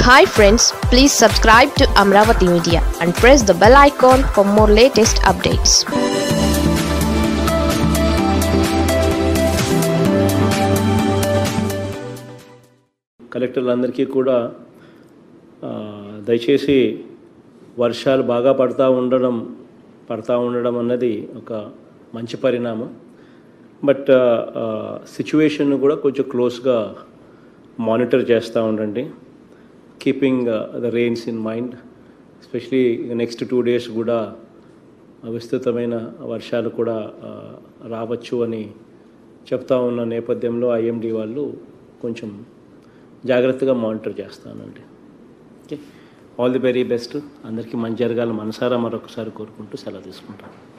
hi friends please subscribe to Amaravati media and press the bell icon for more latest updates కలెక్టర్లందరికీ కూడా ఆ, దయచేసి వర్షాలు బాగా పడతా ఉండడం పడతా ఉండడం అన్నది ఒక మంచి పరిణామం బట్ సిచ్యువేషన్ కూడా కొంచెం క్లోజ్గా మానిటర్ చేస్తూ ఉండండి keeping the rains in mind especially next two days కూడా విస్తృతమైన వర్షాలు కూడా ఆ, రావచ్చు అని చెప్తా ఉన్న నేపథ్యంలో ఐఎండి వాళ్ళు కొంచెం జాగ్రత్తగా మానిటర్ చేస్తానండి okay all the very best అందరికీ మంచి జరగాలి మనసారా మరొకసారి కోరుకుంటూ సెలవు తీసుకుంటాను